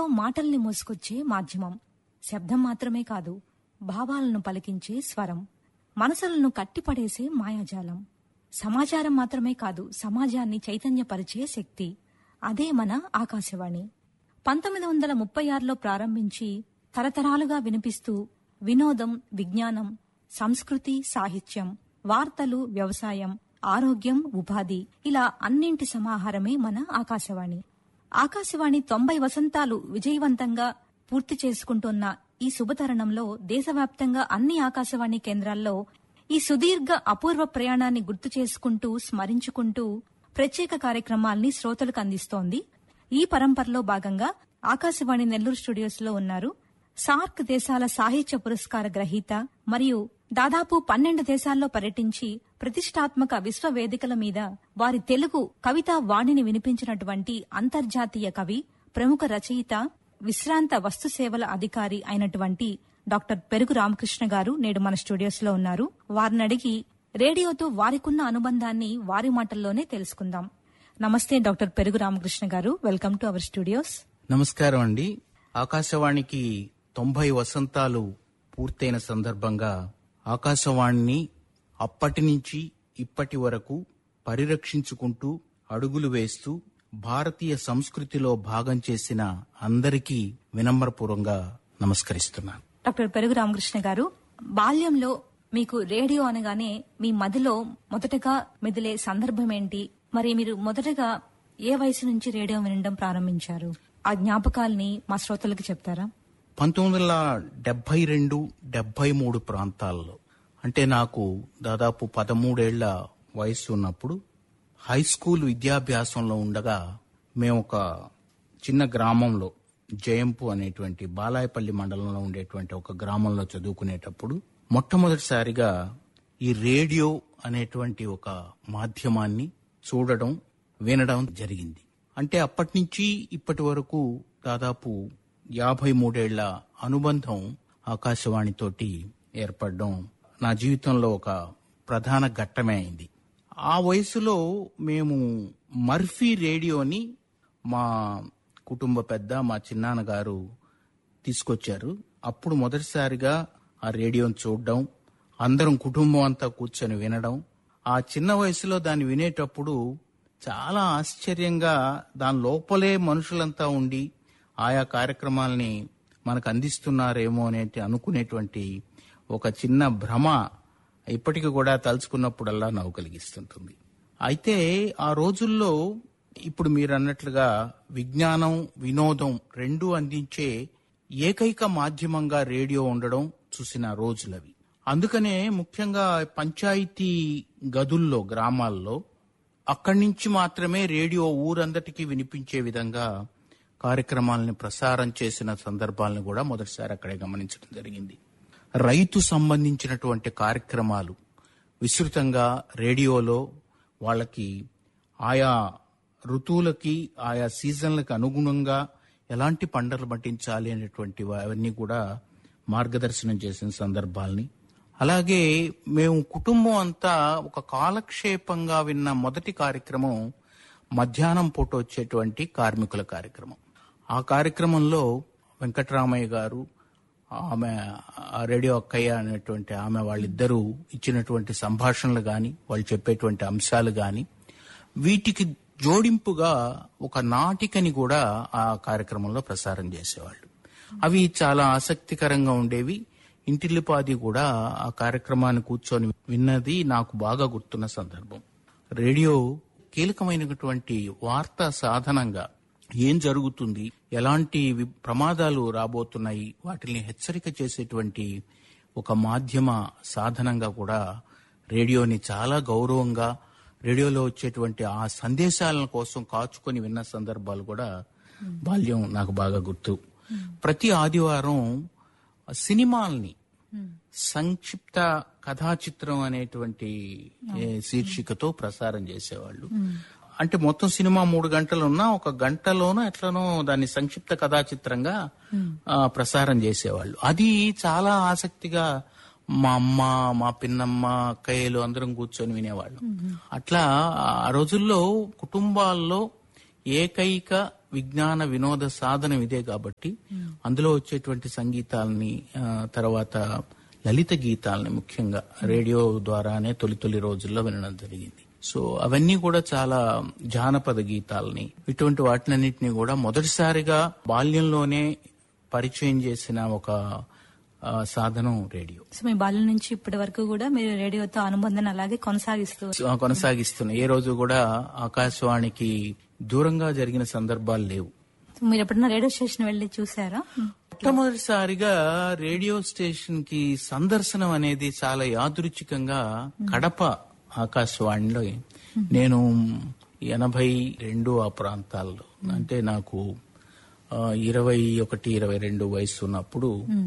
మనసులో మాటల్ని మోసుకొచ్చే మాధ్యమం శబ్దం మాత్రమే కాదు భావాలను పలికించే స్వరం మనసులను కట్టిపడేసే మాయాజాలం సమాచారం మాత్రమే కాదు సమాజాన్ని చైతన్యపరిచే శక్తి అదే మన ఆకాశవాణి పంతొమ్మిది వందల ముప్పై ఆరులో ప్రారంభించి తరతరాలుగా వినిపిస్తూ వినోదం విజ్ఞానం సంస్కృతి సాహిత్యం వార్తలు వ్యవసాయం ఆరోగ్యం ఉపాధి ఇలా అన్నింటి సమాహారమే మన ఆకాశవాణి ఆకాశవాణి తొంభై వసంతాలు విజయవంతంగా పూర్తి చేసుకుంటున్న ఈ శుభతరుణంలో దేశవ్యాప్తంగా అన్ని ఆకాశవాణి కేంద్రాల్లో ఈ సుదీర్ఘ అపూర్వ ప్రయాణాన్ని గుర్తు చేసుకుంటూ స్మరించుకుంటూ ప్రత్యేక కార్యక్రమాల్ని శ్రోతలకు అందిస్తోంది ఈ పరంపరలో భాగంగా ఆకాశవాణి నెల్లూరు స్టూడియోస్ లో ఉన్నారు సార్క్ దేశాల సాహిత్య పురస్కార గ్రహీత మరియు దాదాపు పన్నెండు దేశాల్లో పర్యటించి ప్రతిష్టాత్మక విశ్వ వేదికల మీద వారి తెలుగు కవితా వాణిని వినిపించినటువంటి అంతర్జాతీయ కవి ప్రముఖ రచయిత విశ్రాంత వస్తు సేవల అధికారి అయినటువంటి డాక్టర్ పెరుగు రామకృష్ణ గారు నేడు మన స్టూడియోస్ లో ఉన్నారు వారిని అడిగి రేడియోతో వారికున్న అనుబంధాన్ని వారి మాటల్లోనే తెలుసుకుందాం నమస్తే డాక్టర్ పెరుగు రామకృష్ణ గారు వెల్కమ్ టు అవర్ స్టూడియోస్ నమస్కారం అండి ఆకాశవాణికి తొంభై వసంతాలు పూర్తయిన సందర్భంగా ఆకాశవాణిని అప్పటి నుంచి ఇప్పటి వరకు పరిరక్షించుకుంటూ అడుగులు వేస్తూ భారతీయ సంస్కృతిలో భాగం చేసిన అందరికీ వినమ్రపూర్వంగా నమస్కరిస్తున్నాను డాక్టర్ పెరుగు రామకృష్ణ గారు బాల్యంలో మీకు రేడియో అనగానే మీ మదిలో మొదటగా మెదిలే సందర్భం ఏంటి మరి మీరు మొదటగా ఏ వయసు నుంచి రేడియో వినడం ప్రారంభించారు ఆ జ్ఞాపకాల్ని మా శ్రోతలకు చెప్తారా పంతొమ్మిది వందల డెబ్బై రెండు డెబ్బై మూడు ప్రాంతాల్లో అంటే నాకు దాదాపు పదమూడేళ్ల వయసు ఉన్నప్పుడు హై స్కూల్ విద్యాభ్యాసంలో ఉండగా మేము ఒక చిన్న గ్రామంలో జయంపు అనేటువంటి బాలాయపల్లి మండలంలో ఉండేటువంటి ఒక గ్రామంలో చదువుకునేటప్పుడు మొట్టమొదటిసారిగా ఈ రేడియో అనేటువంటి ఒక మాధ్యమాన్ని చూడడం వినడం జరిగింది అంటే అప్పటి నుంచి ఇప్పటి వరకు దాదాపు యాభై మూడేళ్ల అనుబంధం ఆకాశవాణితోటి ఏర్పడడం నా జీవితంలో ఒక ప్రధాన ఘట్టమే అయింది ఆ వయసులో మేము మర్ఫీ రేడియోని మా కుటుంబ పెద్ద మా చిన్నాన్నగారు తీసుకొచ్చారు అప్పుడు మొదటిసారిగా ఆ రేడియోని చూడడం అందరం కుటుంబం అంతా కూర్చొని వినడం ఆ చిన్న వయసులో దాన్ని వినేటప్పుడు చాలా ఆశ్చర్యంగా దాని లోపలే మనుషులంతా ఉండి ఆయా కార్యక్రమాల్ని మనకు అందిస్తున్నారేమో అనేటి అనుకునేటువంటి ఒక చిన్న భ్రమ ఇప్పటికి కూడా తలుచుకున్నప్పుడల్లా నవ్వు కలిగిస్తుంటుంది అయితే ఆ రోజుల్లో ఇప్పుడు మీరు అన్నట్లుగా విజ్ఞానం వినోదం రెండు అందించే ఏకైక మాధ్యమంగా రేడియో ఉండడం చూసిన రోజులవి అందుకనే ముఖ్యంగా పంచాయతీ గదుల్లో గ్రామాల్లో అక్కడి నుంచి మాత్రమే రేడియో ఊరందటికీ వినిపించే విధంగా కార్యక్రమాలను ప్రసారం చేసిన సందర్భాలను కూడా మొదటిసారి అక్కడే గమనించడం జరిగింది రైతు సంబంధించినటువంటి కార్యక్రమాలు విస్తృతంగా రేడియోలో వాళ్ళకి ఆయా ఋతువులకి ఆయా సీజన్లకు అనుగుణంగా ఎలాంటి పంటలు పండించాలి అనేటువంటి అవన్నీ కూడా మార్గదర్శనం చేసిన సందర్భాల్ని అలాగే మేము కుటుంబం అంతా ఒక కాలక్షేపంగా విన్న మొదటి కార్యక్రమం మధ్యాహ్నం పూట వచ్చేటువంటి కార్మికుల కార్యక్రమం ఆ కార్యక్రమంలో వెంకటరామయ్య గారు ఆమె ఆ రేడియో అక్కయ్య అనేటువంటి ఆమె వాళ్ళిద్దరూ ఇచ్చినటువంటి సంభాషణలు గాని వాళ్ళు చెప్పేటువంటి అంశాలు గాని వీటికి జోడింపుగా ఒక నాటికని కూడా ఆ కార్యక్రమంలో ప్రసారం చేసేవాళ్ళు అవి చాలా ఆసక్తికరంగా ఉండేవి ఇంటిల్లిపాది కూడా ఆ కార్యక్రమాన్ని కూర్చొని విన్నది నాకు బాగా గుర్తున్న సందర్భం రేడియో కీలకమైనటువంటి వార్తా సాధనంగా ఏం జరుగుతుంది ఎలాంటి వి- ప్రమాదాలు రాబోతున్నాయి వాటిని హెచ్చరిక చేసేటువంటి ఒక మాధ్యమ సాధనంగా కూడా రేడియోని చాలా గౌరవంగా రేడియోలో వచ్చేటువంటి ఆ సందేశాల కోసం కాచుకొని విన్న సందర్భాలు కూడా బాల్యం నాకు బాగా గుర్తు ప్రతి ఆదివారం సినిమాల్ని సంక్షిప్త కథా చిత్రం అనేటువంటి ఏ, శీర్షికతో ప్రసారం చేసేవాళ్ళు అంటే మొత్తం సినిమా మూడు గంటలు ఉన్నా ఒక గంటలోనూ ఎట్లనో దాన్ని సంక్షిప్త కథా చిత్రంగా ఆ, ప్రసారం చేసేవాళ్ళు అది చాలా ఆసక్తిగా మా అమ్మ మా పిన్నమ్మ అక్కయ్యలు అందరం కూర్చొని వినేవాళ్ళం అట్లా ఆ రోజుల్లో కుటుంబాల్లో ఏకైక విజ్ఞాన వినోద సాధనం ఇదే కాబట్టి అందులో వచ్చేటువంటి సంగీతాలని ఆ, తర్వాత లలిత గీతాలని ముఖ్యంగా రేడియో ద్వారానే తొలి తొలి రోజుల్లో వినడం జరిగింది సో అవన్నీ కూడా చాలా జానపద గీతాలని ఇటువంటి వాటినన్నింటినీ కూడా మొదటిసారిగా బాల్యంలోనే పరిచయం చేసిన ఒక ఆ, సాధనం రేడియో సో మీ బాల్యం నుంచి ఇప్పటి వరకు కూడా మీరు రేడియోతో అనుబంధం అలాగే కొనసాగిస్తూ సో కొనసాగిస్తున్న ఏ రోజు కూడా ఆకాశవాణికి దూరంగా జరిగిన సందర్భాలు లేవు సో మీరు ఎప్పుడన్నా రేడియో స్టేషన్ వెళ్ళి చూసారా మొట్టమొదటిసారిగా రేడియో స్టేషన్ కి సందర్శనం అనేది చాలా యాదృచ్ఛికంగా కడప ఆకాశవాణిలో నేను ఎనభై రెండు ఆ ప్రాంతాల్లో అంటే నాకు ఆ, ఇరవై ఒకటి ఇరవై రెండు వయసు ఉన్నప్పుడు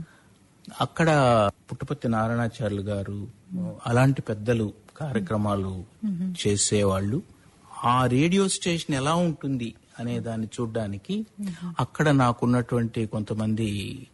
అక్కడ పుట్టపర్తి నారాయణాచార్యులు గారు అలాంటి పెద్దలు కార్యక్రమాలు చేసేవాళ్ళు ఆ రేడియో స్టేషన్ ఎలా ఉంటుంది అనే దాన్ని చూడడానికి అక్కడ నాకున్నటువంటి కొంతమంది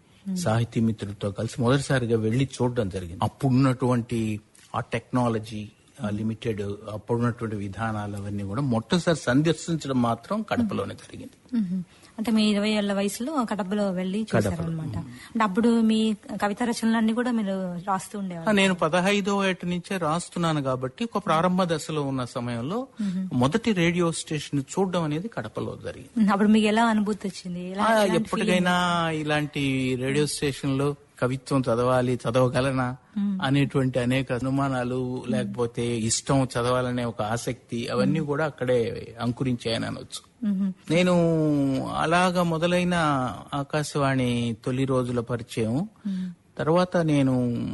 సాహితీ మిత్రులతో కలిసి మొదటిసారిగా వెళ్లి చూడడం జరిగింది అప్పుడున్నటువంటి ఆ టెక్నాలజీ ఆ లిమిటెడ్ అప్పుడున్నటువంటి విధానాలు అవన్నీ కూడా మొట్టసారి సందర్శించడం మాత్రం కడపలోనే జరిగింది మ్మ్. అంటే మీ ఇరవై ఏళ్ల వయసులో కడపలో వెళ్ళి చూసారు అనమాట అంటే అప్పుడు మీ కవితా రచనలన్నీ కూడా మీరు రాస్తూ ఉండేవారు ఆ, నేను పదహైదవ ఏట నుంచే రాస్తున్నాను కాబట్టి ఒక ప్రారంభ దశలో ఉన్న సమయంలో మొదటి రేడియో స్టేషన్ చూడడం అనేది కడపలో జరిగింది మ్మ్. అప్పుడు మీకు ఎలా అనుభూతి వచ్చింది ఎలా ఆ, ఎలాంటి ఎప్పటికైనా ఇలాంటి రేడియో స్టేషన్ లో కవిత్వం చదవాలి చదవగలనా అనేటువంటి అనేక అనుమానాలు లేకపోతే ఇష్టం చదవాలనే ఒక ఆసక్తి అవన్నీ కూడా అక్కడే అంకురించాయని అనొచ్చు మ్మ్. నేను అలాగా మొదలైన ఆకాశవాణి తొలి రోజుల పరిచయం తర్వాత నేను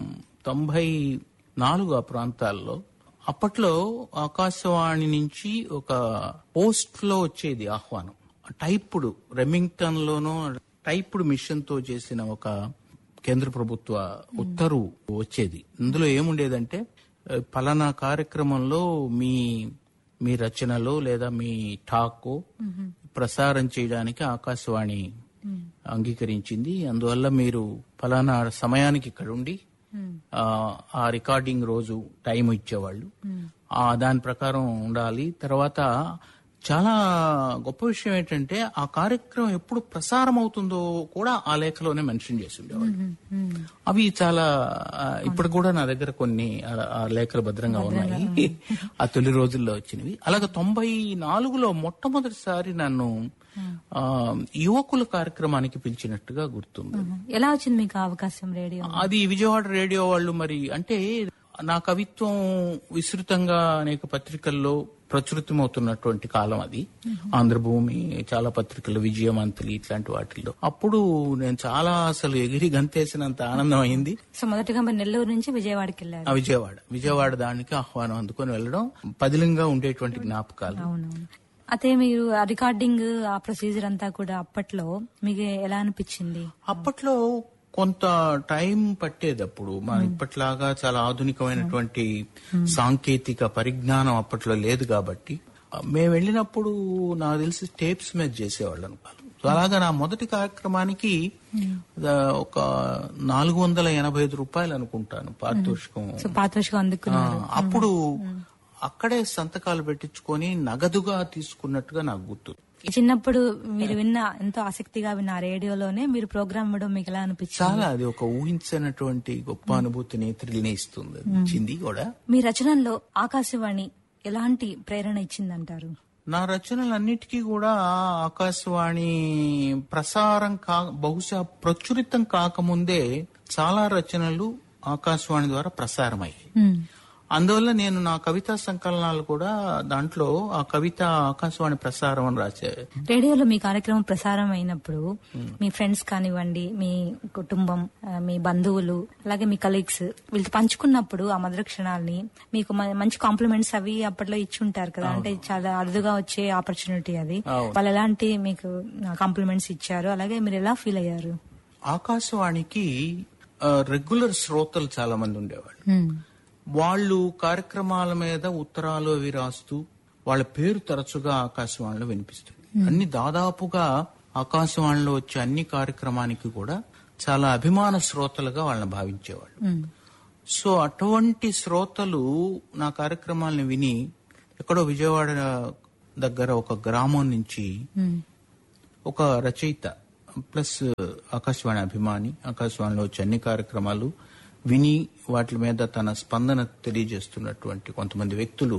తొంభై నాలుగు ఆ ప్రాంతాల్లో అప్పట్లో ఆకాశవాణి నుంచి ఒక పోస్ట్ లో వచ్చేది ఆహ్వానం టైప్డ్ రెమింగ్టన్ లోనో టైప్డ్ మిషన్ తో చేసిన ఒక కేంద్ర ప్రభుత్వ ఉత్తర్వు వచ్చేది ఇందులో ఏముండేదంటే ఆ, పలానా కార్యక్రమంలో మీ మీ రచనలో లేదా మీ టాక్ ప్రసారం చేయడానికి ఆకాశవాణి అంగీకరించింది అందువల్ల మీరు ఫలానా సమయానికి ఇక్కడ ఉండి ఆ, ఆ రికార్డింగ్ రోజు టైం ఇచ్చేవాళ్ళు ఆ దాని ప్రకారం ఉండాలి తర్వాత చాలా గొప్ప విషయం ఏంటంటే ఆ కార్యక్రమం ఎప్పుడు ప్రసారం అవుతుందో కూడా ఆ లేఖలోనే మెన్షన్ చేసి ఉండేవాళ్ళు అవి చాలా ఆ, ఇప్పుడు కూడా నా దగ్గర కొన్ని ఆ- ఆ లేఖలు భద్రంగా ఉన్నాయి ఆ తొలి రోజుల్లో వచ్చినవి అలాగే తొంభై నాలుగులో మొట్టమొదటిసారి నన్ను ఆ, యువకుల కార్యక్రమానికి పిలిచినట్టుగా గుర్తుంది ఎలా వచ్చింది మీకు ఆ అవకాశం రేడియో అది విజయవాడ రేడియో వాళ్ళు మరి అంటే నా కవిత్వం విస్తృతంగా అనేక పత్రికల్లో ప్రచురితమవుతున్నటువంటి కాలం అది ఆంధ్రభూమి చాలా పత్రికలు విజయమంతలి ఇట్లాంటి వాటిల్లో అప్పుడు నేను చాలా అసలు ఎగిరి గంతేసినంత ఆనందం అయింది సో మొదటగా మీరు నెల్లూరు నుంచి విజయవాడకి వెళ్ళారు ఆ విజయవాడ విజయవాడ దానికి ఆహ్వానం అందుకొని వెళ్ళడం పదిలంగా ఉండేటువంటి జ్ఞాపకాలు అవునవును అయితే మీరు ఆ రికార్డింగ్ ఆ ప్రొసీజర్ అంతా కూడా అప్పట్లో మీకు ఎలా అనిపించింది అప్పట్లో కొంత టైం పట్టేది అప్పుడు మన ఇప్పట్లాగా చాలా ఆధునికమైనటువంటి సాంకేతిక పరిజ్ఞానం అప్పట్లో లేదు కాబట్టి మేము వెళ్ళినప్పుడు నాకు తెలిసి టేప్స్ మీద చేసేవాళ్ళు అనుకోవాలి సో అలాగా నా మొదటి కార్యక్రమానికి ఆ, ఒక నాలుగు వందల ఎనభై ఐదు రూపాయలు అనుకుంటాను పారితోషికం సో పాత్రషగా ఆ, అందుకున్నారు అప్పుడు అక్కడే సంతకాలు పెట్టించుకొని నగదుగా తీసుకున్నట్టుగా నాకు గుర్తు చిన్నప్పుడు మీరు విన్న ఎంతో ఆసక్తిగా విన్న ఆ రేడియోలోనే మీరు ప్రోగ్రామ్ ఇవ్వడం మీకు ఎలా అనిపించింది చాలా అది ఒక ఊహించినటువంటి గొప్ప అనుభూతిని థ్రిల్ని ఇస్తుంది ఇచ్చింది కూడా మీ రచనల్లో ఆకాశవాణి ఎలాంటి ప్రేరణ ఇచ్చిందంటారు నా రచనలన్నిటికీ కూడా ఆకాశవాణి ప్రసారం కా బహుశా ప్రచురితం కాకముందే చాలా రచనలు ఆకాశవాణి ద్వారా ప్రసారమయ్యాయి మ్మ్. అందువల్ల నేను నా కవితా సంకలనాలు కూడా దాంట్లో ఆ కవిత ఆకాశవాణి ప్రసారం అని రాసే రేడియోలో మీ కార్యక్రమం ప్రసారం అయినప్పుడు మీ ఫ్రెండ్స్ కానివ్వండి మీ కుటుంబం ఆ, మీ బంధువులు అలాగే మీ కలీగ్స్ వీళ్ళతో పంచుకున్నప్పుడు ఆ మధుర క్షణాలని మీకు మ- మంచి కాంప్లిమెంట్స్ అవి అప్పట్లో ఇచ్చి ఉంటారు కదా అంటే చాలా అరుదుగా వచ్చే ఆపర్చునిటీ అది అవును. వాళ్ళు ఎలాంటి మీకు కాంప్లిమెంట్స్ ఇచ్చారు అలాగే మీరు ఎలా ఫీల్ అయ్యారు ఆకాశవాణికి ఆ, రెగ్యులర్ శ్రోతలు చాలా మంది ఉండేవాళ్ళు మ్మ్. వాళ్ళు కార్యక్రమాల మీద ఉత్తరాలు అవి రాస్తూ వాళ్ళ పేరు తరచుగా ఆకాశవాణిలో వినిపిస్తుంది అన్ని దాదాపుగా ఆకాశవాణిలో వచ్చే అన్ని కార్యక్రమానికి కూడా చాలా అభిమాన శ్రోతలుగా వాళ్ళని భావించేవాళ్ళు మ్మ్. సో అటువంటి శ్రోతలు నా కార్యక్రమాలను విని ఎక్కడో విజయవాడ దగ్గర ఒక గ్రామం నుంచి మ్మ్. ఒక రచయిత ప్లస్ ఆకాశవాణి అభిమాని ఆకాశవాణిలో వచ్చే అన్ని కార్యక్రమాలు విని వాటి మీద తన స్పందన తెలియజేస్తున్నటువంటి కొంతమంది వ్యక్తులు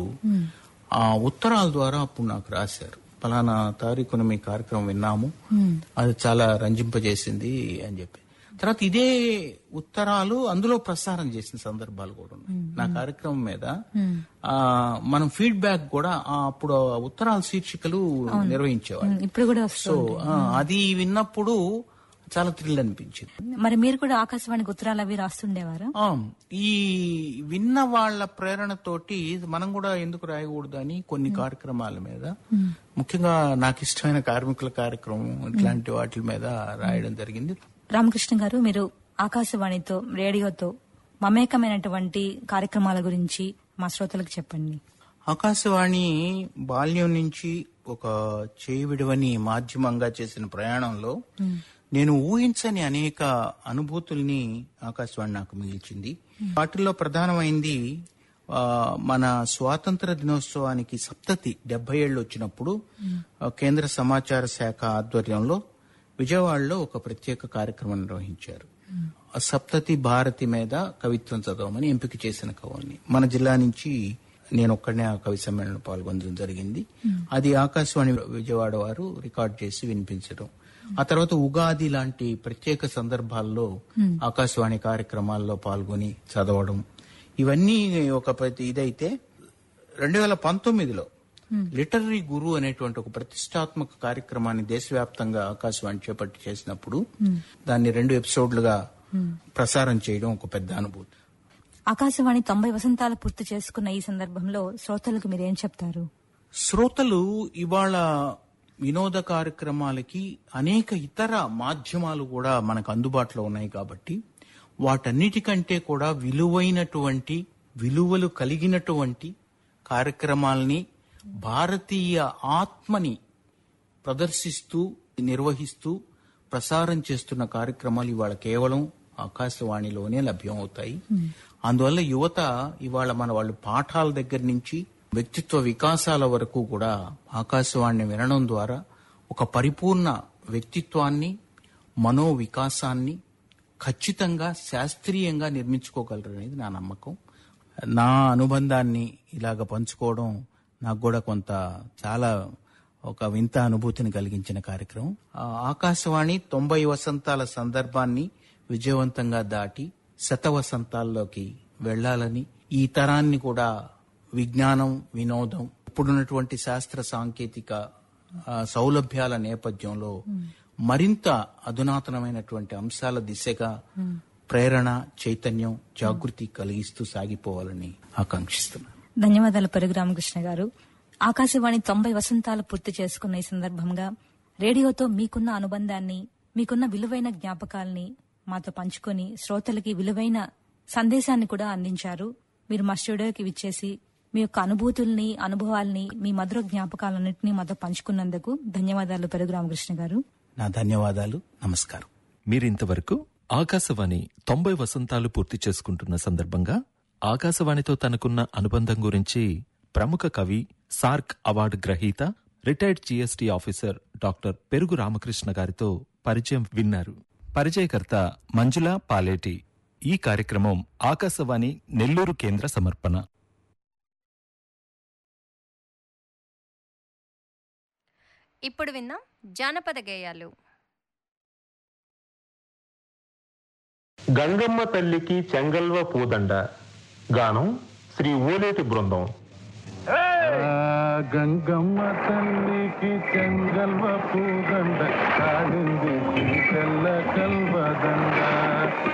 ఆ ఉత్తరాల ద్వారా అప్పుడు నాకు రాశారు ఫలానా తారీఖున మీ కార్యక్రమం విన్నాము అది చాలా రంజింపజేసింది అని చెప్పి తర్వాత ఇదే ఉత్తరాలు అందులో ప్రసారం చేసిన సందర్భాలు కూడా ఉన్నాయి నా కార్యక్రమం మీద ఆ మనం ఫీడ్బ్యాక్ కూడా ఆ అప్పుడు ఆ ఉత్తరాల శీర్షికలు నిర్వహించేవాళ్ళు ఇప్పుడు కూడా వస్తుంది సో ఆ, అది విన్నప్పుడు చాలా థ్రిల్ అనిపించింది మరి మీరు కూడా ఆకాశవాణికి ఉత్తరాలు అవి రాస్తుండేవారా ఆ, ఈ విన్న వాళ్ళ ప్రేరణతోటి మనం కూడా ఎందుకు రాయకూడదు అని కొన్ని కార్యక్రమాల మీద ముఖ్యంగా నాకు ఇష్టమైన కార్మికుల కార్యక్రమం ఇట్లాంటి వాటి మీద రాయడం జరిగింది రామకృష్ణ గారు మీరు ఆకాశవాణితో రేడియోతో మమేకమైనటువంటి కార్యక్రమాల గురించి మా శ్రోతలకు చెప్పండి ఆకాశవాణి బాల్యం నుంచి ఒక చేయి విడవని మాధ్యమంగా చేసిన ప్రయాణంలో నేను ఊహించని అనేక అనుభూతుల్ని ఆకాశవాణి నాకు మిగిల్చింది వాటిల్లో ప్రధానమైంది ఆ, మన స్వాతంత్ర దినోత్సవానికి సప్తతి డెబ్బై ఏళ్ళు వచ్చినప్పుడు ఆ, కేంద్ర సమాచార శాఖ ఆధ్వర్యంలో విజయవాడలో ఒక ప్రత్యేక కార్యక్రమం నిర్వహించారు ఆ సప్తతి భారతి మీద కవిత్వం చదవమని ఎంపిక చేసిన కవుల్ని మన జిల్లా నుంచి నేను ఒక్కడనే ఆ కవి సమ్మేళనంలో పాల్గొనడం జరిగింది అది ఆకాశవాణి విజయవాడ వారు రికార్డ్ చేసి వినిపించడం ఆ తర్వాత ఉగాది లాంటి ప్రత్యేక సందర్భాల్లో ఆకాశవాణి కార్యక్రమాల్లో పాల్గొని చదవడం ఇవన్నీ ఒక ప్రతి ఇదైతే రెండు వేల పంతొమ్మిదిలో లిటరరీ గురు అనేటువంటి ఒక ప్రతిష్టాత్మక కార్యక్రమాన్ని దేశవ్యాప్తంగా ఆకాశవాణి చేపట్టి చేసినప్పుడు దాన్ని రెండు ఎపిసోడ్లుగా ప్రసారం చేయడం ఒక పెద్ద అనుభూతి ఆకాశవాణి తొంభై వసంతాలు పూర్తి చేసుకున్న ఈ సందర్భంలో శ్రోతలకు మీరేం చెప్తారు శ్రోతలు ఇవాళ వినోద కార్యక్రమాలకి అనేక ఇతర మాధ్యమాలు కూడా మనకు అందుబాటులో ఉన్నాయి కాబట్టి వాటన్నిటికంటే కూడా విలువైనటువంటి విలువలు కలిగినటువంటి కార్యక్రమాల్ని భారతీయ ఆత్మని ప్రదర్శిస్తూ నిర్వహిస్తూ ప్రసారం చేస్తున్న కార్యక్రమాలు ఇవాళ కేవలం ఆకాశవాణిలోనే లభ్యం అవుతాయి అందువల్ల యువత ఇవాళ మన వాళ్ళు పాఠాల దగ్గర నుంచి వ్యక్తిత్వ వికాసాల వరకు కూడా ఆకాశవాణిని వినడం ద్వారా ఒక పరిపూర్ణ వ్యక్తిత్వాన్ని మనో వికాసాన్ని ఖచ్చితంగా శాస్త్రీయంగా నిర్మించుకోగలరు అనేది నా నమ్మకం నా అనుబంధాన్ని ఇలాగ పంచుకోవడం నాకు కూడా కొంత చాలా ఒక వింత అనుభూతిని కలిగించిన కార్యక్రమం ఆ, ఆకాశవాణి తొంభై వసంతాల సందర్భాన్ని విజయవంతంగా దాటి శత వసంతాల్లోకి వెళ్లాలని ఈ తరాన్ని కూడా విజ్ఞానం వినోదం ఇప్పుడున్నటువంటి శాస్త్ర సాంకేతిక ఆ, సౌలభ్యాల నేపథ్యంలో మరింత అధునాతనమైనటువంటి అంశాల దిశగా ప్రేరణ చైతన్యం జాగృతి కలిగిస్తూ సాగిపోవాలని ఆకాంక్షిస్తున్నాను ధన్యవాదాలు పెరుగు రామకృష్ణ గారు ఆకాశవాణి తొంభై వసంతాలు పూర్తి చేసుకున్న ఈ సందర్భంగా రేడియోతో మీకున్న అనుబంధాన్ని మీకున్న విలువైన జ్ఞాపకాల్ని మాతో పంచుకొని శ్రోతలకి విలువైన సందేశాన్ని కూడా అందించారు మీరు మా స్టూడియోకి విచ్చేసి మీ యొక్క అనుభూతుల్ని అనుభవాల్ని మీ మధుర జ్ఞాపకాలన్నింటినీ మాతో పంచుకున్నందుకు ధన్యవాదాలు పెరుగు రామకృష్ణ గారు నా ధన్యవాదాలు నమస్కారం మీరింతవరకు ఆకాశవాణి తొంభై వసంతాలు పూర్తి చేసుకుంటున్న సందర్భంగా ఆకాశవాణితో తనకున్న అనుబంధం గురించి ప్రముఖ కవి సార్క్ అవార్డు గ్రహీత retired GST officer doctor Perugu Ramakrishna గారితో పరిచయం విన్నారు పరిచయకర్త మంజుల పాలేటి ఈ కార్యక్రమం ఆకాశవాణి నెల్లూరు కేంద్ర సమర్పణ ఇప్పుడు విన్నాం జానపద గేయాలు గంగమ్మ తల్లికి చెంగల్వ పూదండ గానం శ్రీ ఓలేటి బృందం గంగమ్మ తల్లికి చెంగల్వ పూదండ కాడింది తెల్ల కల్వదండ